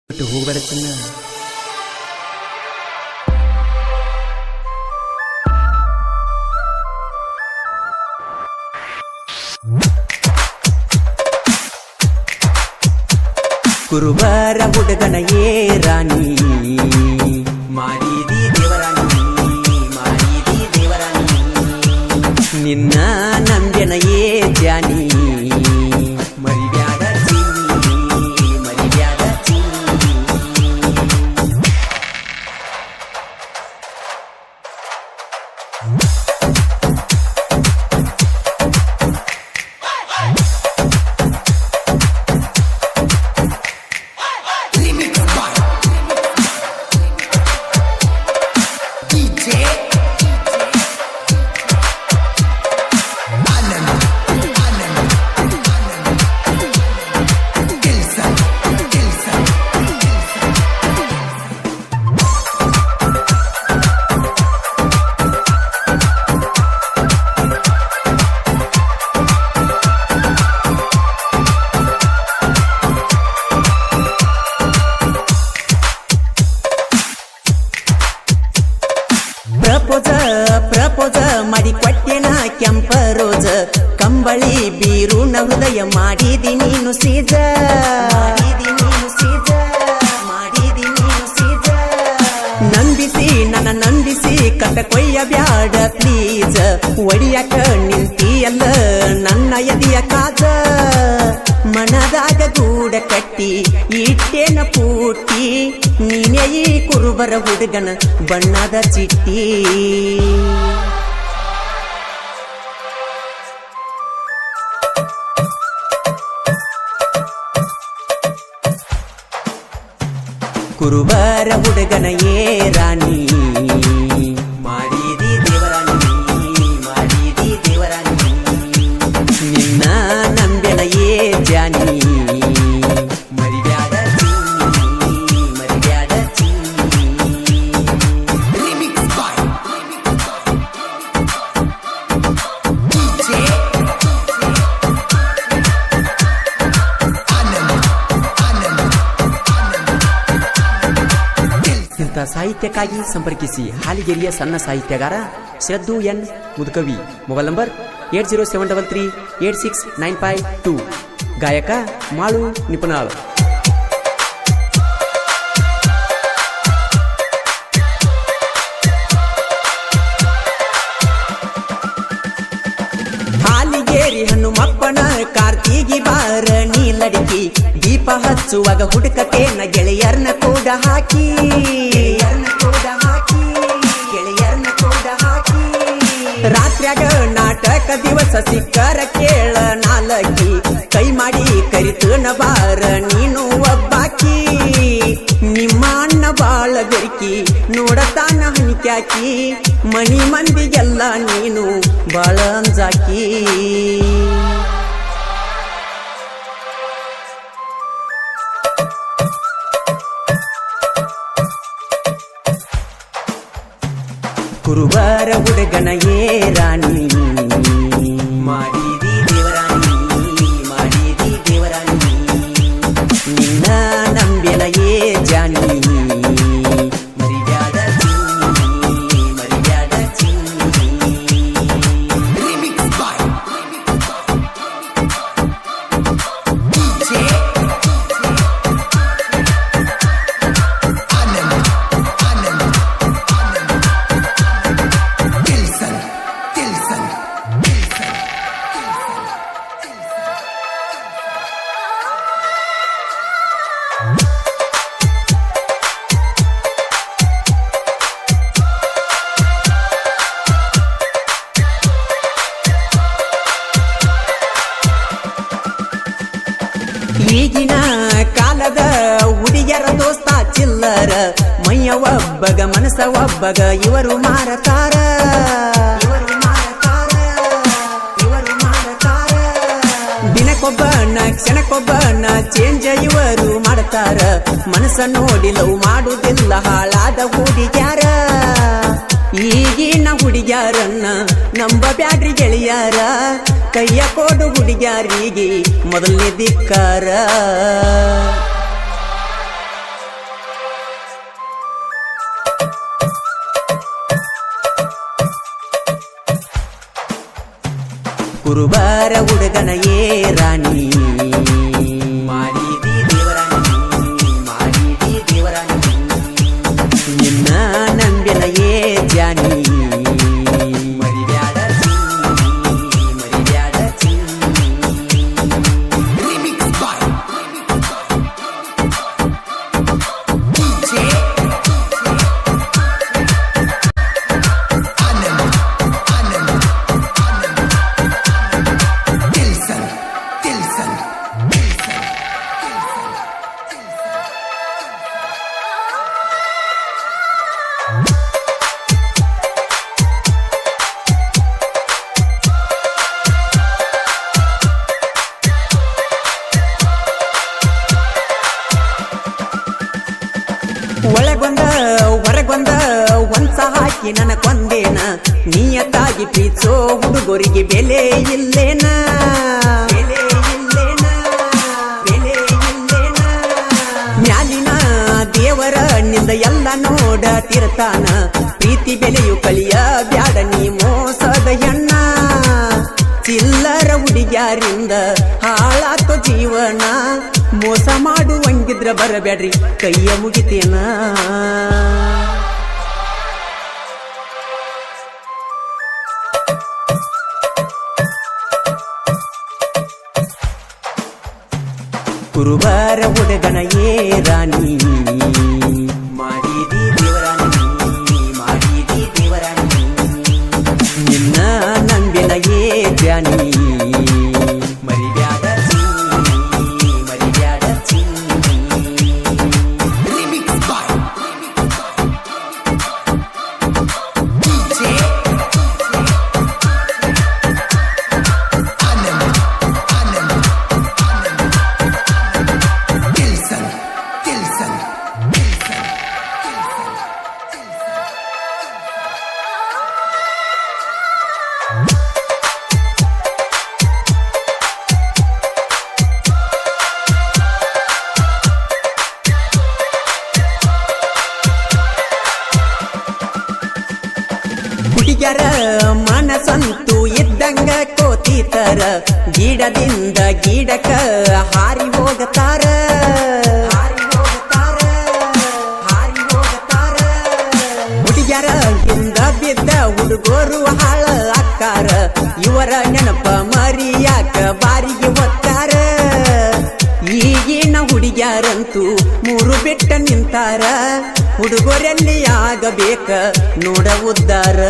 ಬಿಟ್ಟು ಹೋಗ್ಬೇಡ ಚಿನ್ನ ಕುರುಬರ ಹುಡುಗನ ಏ ರಾಣಿ ಮಾಡಿದಿ ದೇವರಾಣಿ ಮಾಡಿದಿ ದೇವರಾಣಿ ನಿನ್ನ ನಂಬೆನ ಏ ಜಾನಿ ಮರಿಬ್ಯಾಡ ಚೀನಿ ಮರಿಬ್ಯಾಡ ಚೀನಿ ಪ್ರಪೋಜ ಪ್ರಪೋಜ ಮಾಡಿ ಕೊಟ್ಟೆನ ಕೆಂಪ ರೋಜ ಕಂಬಳಿ ಬೀರುಣ ಹೃದಯ ಮಾಡಿದಿ ನೀನು ಸೀಜ ಮಾಡಿದಿ ನೀನು ಸೀಜ ಮಾಡಿದಿ ನೀನು ಸೀಜ ನಂಬಿಸಿ ನನ್ನ ನಂಬಿಸಿ ಕಟ ಕೊಯ್ಯ ಬ್ಯಾಡ ಪ್ಲೀಸ್ ಒಡಿಯಕ ನಿಂತಿಯಲ್ಲ ನನ್ನ ಎದಿಯ ಕಾಜ ಮನದಾಗ ಗೂಡ ಕಟ್ಟಿ ಇಟ್ಟೇನ ಪೂಟಿ ನೀನೇ ಈ ಕುರುಬರ ಹುಡುಗನ ಬಣ್ಣದ ಚಿಟ್ಟಿ ಕುರುಬರ ಹುಡುಗನ ಏ ರಾಣಿ ಮಾಡಿದಿ ದೇವರಾಣಿ ಮಾಡಿದಿ ದೇವರಾಣಿ ನಿನ್ನ ನಂಬೆನ ಏ ಜಾನಿ ಮರಿಬ್ಯಾಡ ಚೀನಿ ಮರಿಬ್ಯಾಡ ಚೀನಿ ಇಂಥ ಸಾಹಿತ್ಯಕ್ಕಾಗಿ ಸಂಪರ್ಕಿಸಿ ಹಾಲಿಗೆರೆಯ ಸಣ್ಣ ಸಾಹಿತ್ಯಗಾರ ಶ್ರದ್ದು ಎನ್ ಮುದುಕವಿ mobile number eight zero seven double three eight six nine five two ಗಾಯಕ ಮಾಳು ನಿಪುಣಾಳ್ ಹಾಲಿಗೇರಿ ಹಣ್ಣು ಮಪ್ಪನ ಕಾರ್ತಿಗಿ ಬಾರ ನೀಲಡಿಕಿ ದೀಪ ಹಚ್ಚುವಾಗ ಹುಡುಕತೇನ ಗೆಳೆಯರ್ನ ಕೂಡ ಹಾಕಿ ಗೆಳೆಯರ್ನ ಕೂಡ ಹಾಕಿ ಗೆಳೆಯರ್ನ ಕೂಡ ಹಾಕಿ ರಾತ್ರ್ಯಾಗ ನಾಟಕ ದಿವಸ ಸಿಕ್ಕರ ಕೇಳ ನಾಲಕಿ ಕೈ ಮಾಡಿ ಕರಿತನ ಬಾರ ನೀನು ಒಬ್ಬಾಕಿ ನಿಮ್ಮ ಅಣ್ಣ ಬಾಳ ಬೆರ್ಕಿ ನೋಡತಾನ ಹಣಿಕ್ಯಾಕಿ ಮನಿ ಮಂದಿಗೆಲ್ಲ ನೀನು ಬಾಳ ಅಂಜಾಕಿ ಕುರುಬರ ಹುಡುಗನ ಏ ರಾಣಿ ಮಾಡಿದಿ ದೇವರಾಣಿ ಮಾಡಿದಿ ದೇವರಾಣಿ ನಿನ್ನ ನಂಬೆನ ಏ ಜಾನಿ ಮರಿಬ್ಯಾಡ ಚೀನಿ ಮರಿಬ್ಯಾಡ ಚೀನಿ ಈಗಿನ ಕಾಲದ ಹುಡುಗಿಯರ ದೋಸ್ತ ಚಿಲ್ಲರ ಮೈಯ ಒಬ್ಬಗ ಮನಸ್ಸ ಒಬ್ಬಗ ಇವರು ಮಾರತಾರ ಇವರು ಮಾರತಾರ ಇವರು ಮಾರತಾರ ದಿನಕ್ಕೊಬ್ಬನ ಕ್ಷಣಕ್ಕೊಬ್ಬನ ಚೇಂಜ್ ಇವರು ಮಾಡ್ತಾರ ಮನಸ್ಸ ನೋಡಿ ಲವ್ ಮಾಡುವುದಿಲ್ಲ ಹಾಳಾದ ಹುಡುಗ್ಯಾರ ಈಗಿನ ಹುಡುಗ್ಯಾರನ್ನ ನಂಬ ಬ್ಯಾಡ್ರಿ ಗೆಳೆಯಾರ ಕೈಯ ಕೊಡು ಹುಡುಗ್ಯಾರಿಗೆ ಮೊದಲನೇ ದಿಕ್ಕಾರ ಕುರುಬರ ಹುಡುಗನ ಏ ರಾಣಿ ಮಾಡಿದಿ ದೇವರಾಣಿ ಮಾಡಿದಿ ದೇವರಾಣಿ ನಿನ್ನ ನಂಬಿನ ಏ ಜಾನಿ ಮರಿಬ್ಯಾಡ ಚಿನ್ನಿ, ಮರಿಬ್ಯಾಡ ಚಿನ್ನಿ. Remix by DJ Anand Anand Anand Dilson Dilson Dilson ಒಳಗೊಂದ ಹೊರಗೊಂದ ಒಂದ್ಸ ಹಾಕಿ ನನ್ನ ಕೊಂದೇನ ನಿಯತ್ತಾಗಿ ಪ್ರೀತಿಸೋ ಹುಡುಗರಿಗೆ ಬೆಲೆ ಇಲ್ಲೇನ ಬೆಲೆ ಇಲ್ಲೇನ ಬೆಲೆ ಇಲ್ಲೇನ ಮ್ಯಾಲಿನ ದೇವರ ನಿಂದ ಎಲ್ಲ ನೋಡ ತಿರ್ತಾನ ಪ್ರೀತಿ ಬೆಲೆಯು ಕಲಿಯ ಬ್ಯಾಡ ನೀ ಮೋಸದ ಹೆಣ್ಣ ಚಿಲ್ಲರ ಹುಡುಗ್ಯಾರಿಂದ ಹಾಳಾತು ಜೀವನ ಮೋಸ ಮಾಡುವಂಗಿದ್ರ ಬರಬೇಡ್ರಿ ಕೈಯ ಮುಗಿತೇನ ಕುರುಬರ ಹುಡುಗನ ಏ ರಾಣಿ ಮಾಡಿದಿ ದೇವರಾಣಿ ಮಾಡಿದಿ ದೇವರಾಣಿ ನಿನ್ನ ನಂಬಿನ ಏ ಜಾನಿ ಮರಿಬ್ಯಾಡ ಚಿನ್ನಿ ಮರಿಬ್ಯಾಡ ಚಿನ್ನಿ Remix by DJ Anand Anand Anand Dilson Dilson Dilson ಹುಡುಗ್ಯರ ಮನಸ್ಸಂತೂ ಇದ್ದಂಗ ಕೋತಿತರ ಗಿಡದಿಂದ ಗಿಡಕ ಹಾರಿ ಹೋಗತಾರ ಹಾರಿ ಹೋಗತಾರ ಹಾರಿ ಹೋಗತಾರ ಹುಡುಗ್ಯರ ಹಿಂದ ಬಿದ್ದ ಹುಡುಗರು ಹಾಳ ಅಕ್ಕಾರ ಇವರ ನೆನಪ ಮರಿಯಾಕ ಬಾರಿಗೆ ಒತ್ತಾರ ಈಗಿನ ಹುಡುಗ್ಯಾರಂತೂ ಮೂರು ಬಿಟ್ಟ ನಿಂತಾರ ಹುಡುಗರಲ್ಲಿ ಆಗಬೇಕ ನೋಡ ಉದ್ದಾರ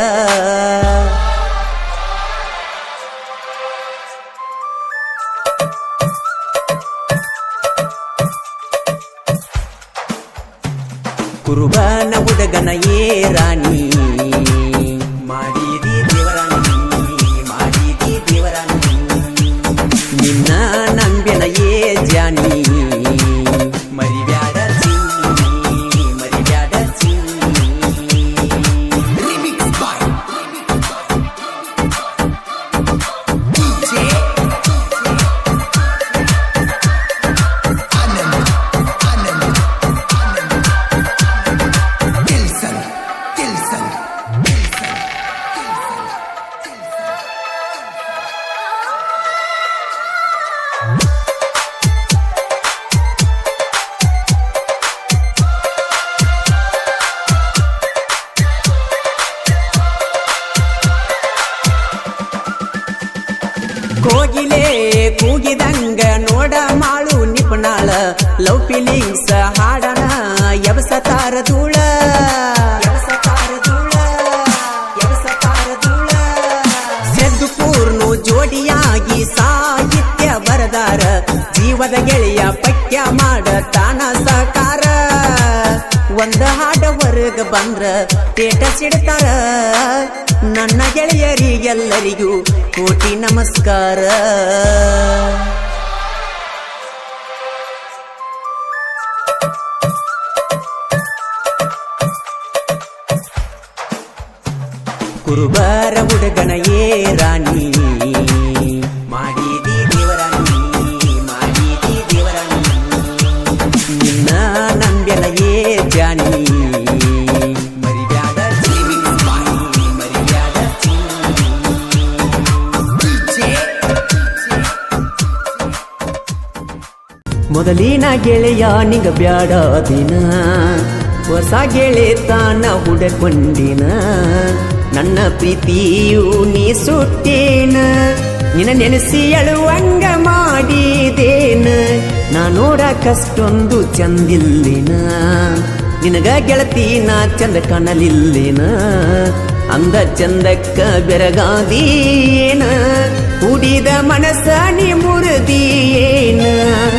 ಕುರುಬನ ಹುಡುಗನ ಏ ರಾಣಿ ಮಾಡಿದಿ ದೇವರಾಣಿ ಮಾಡಿದಿ ದೇವರಾಣಿ ನಿನ್ನ ನಂಬಿನ ಏ ಜಾನಿ ಮರಿಬ್ಯಾಡ ಚಿನ್ನಿ ಮರಿಬ್ಯಾಡ ಚಿನ್ನಿ Remix by DJ Anand Anand Anand Dilson Dilson Dilson ಕೋಗಿಲೆ ಕೂಗಿದಂಗ ನೋಡ ಮಾಳು ನಿಪುಣಾಳ ಲವ್ ಫೀಲಿಂಗ್ಸ್ ಹಾಡನ ಎಬಸತಾರ ಧೂಳ ಎಬಸತಾರ ಧೂಳ ಎಬಸತಾರ ಧೂಳ ಸೆದ್ದು ಪೂರ್ಣು ಜೋಡಿಯಾಗಿ ಸಾಹಿತ್ಯ ಬರದಾರ ಜೀವದ ಗೆಳೆಯ ಪಕ್ಯ ಮಾಡ ತಾನ ಸಹಕಾರ ಒಂದ ಹಾಡ ಹೊರಗ ಬಂದ್ರ ತೇಟ ಸಿಡ್ತಾರ ನನ್ನ ಗೆಳೆಯರಿಗೆಲ್ಲರಿಗೂ ಕೋಟಿ ನಮಸ್ಕಾರ ಕುರುಬರ ಹುಡುಗನ ಏ ರಾಣಿ ಮಾಡಿದಿ ದೇವರಾಣಿ ಮಾಡಿದಿ ದೇವರಾಣಿ ನಿನ್ನ ನಂಬ್ಯನ ಏ ಜಾನಿ ಮರಿಬ್ಯಾಡ ಚಿನ್ನಿ, ಮರಿಬ್ಯಾಡ ಚಿನ್ನಿ. DJ ಮೊದಲಿನ ಗೆಳೆಯ ನಿಂಗ ಬ್ಯಾಡ ದಿನ ಹೊಸ ಗೆಳೆತಾನ ಹುಡಕೊಂಡಿನ ನನ್ನ ಪ್ರೀತಿಯು ನೀ ಸುಟ್ಟೇನ ನಿನ್ನ ನೆನೆಸಿ ಅಳುವಂಗ ಮಾಡಿದೇನ ನಾ ನೋಡಕಷ್ಟೊಂದು ಚಂದಿಲ್ಲಿನ ನಿನಗ ಗೆಳತಿ ನಾ ಚಂದ ಕಾಣಲಿಲ್ಲಿನ ಅಂದ ಚಂದಕ್ಕ ಬೆರಗಾದೀನ ಕುಡಿದ ಮನಸ್ಸ ನೀ ಮುರಿದೀಯೇನ